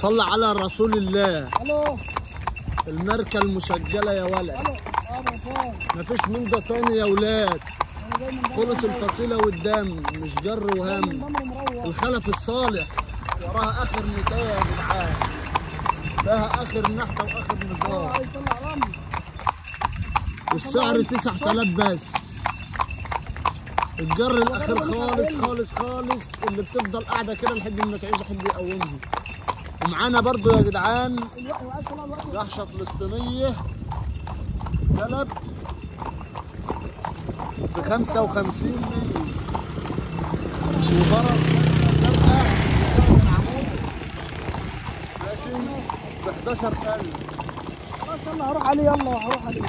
صلى على رسول الله الو الماركة المسجلة يا ولد الو ابو فار مفيش من ده تاني يا ولاد انا جاي من خلص الفصيلة والدم مش جر وهم النمر مروح الخلف الصالح وراها اخر نتاية يا جدعان لها اخر نحتة واخر هو نظام عايز يطلع رمل والسعر 9000 بس الجر الاخير خالص خالص خالص اللي بتفضل قاعده كده لحد ما تعيش حد يقومها ومعانا برضو يا جدعان الوقت وعايز يطلع الوقت جحشه فلسطينيه كلب ب 55 مليون وبرد زرقاء من عمود ماشي ب 11000 خلاص يلا هروح عليه يلا هروح عليه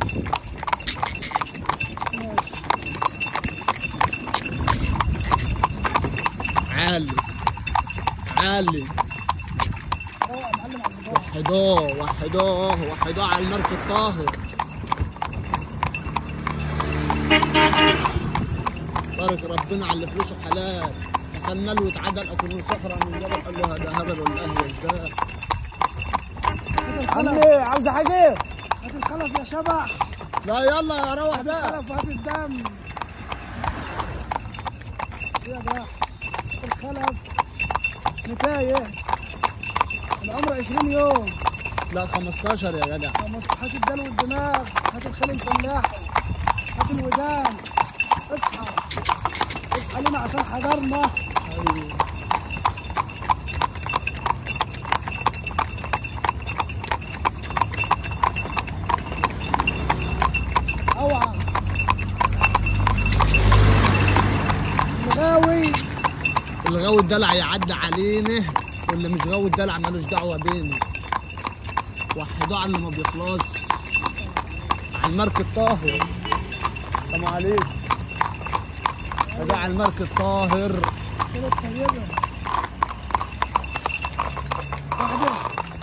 عالي عالي روح يا معلم على البضاعة وحداه وحداه وحداه على المركب الطاهر بارك ربنا على اللي فلوسه حلال تخنل واتعدل اكنه صخره من جبل قال له هذا هبل ولا اهيز ده هات الخلف عمي عاوز حاجه هات الخلف يا شبح لا يلا يا روح بقى الخلف وهات الدم يا بحث الخلف نتايه العمر 20 يوم لا 15 يا جدع خمس- هات الدل والدماغ هات الخل الفلاح هات الودان اصحى اصحى لنا عشان حضرنا اوعى الغاوي اللي غاوي الدلع يعدي علينا واللي مش غاوي الدلع ملوش دعوه بينا وحداه على اللي ما بيخلص على المركب طاهر السلام عليكم ده على المركب طاهر كده طيبه واحده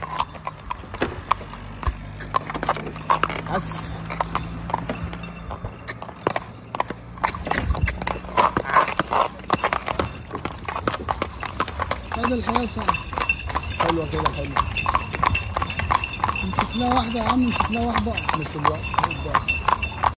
بس هذا الحياه حلوه كده حلوه نشوف لها واحده يا عم نشوف لها واحده مش الوقت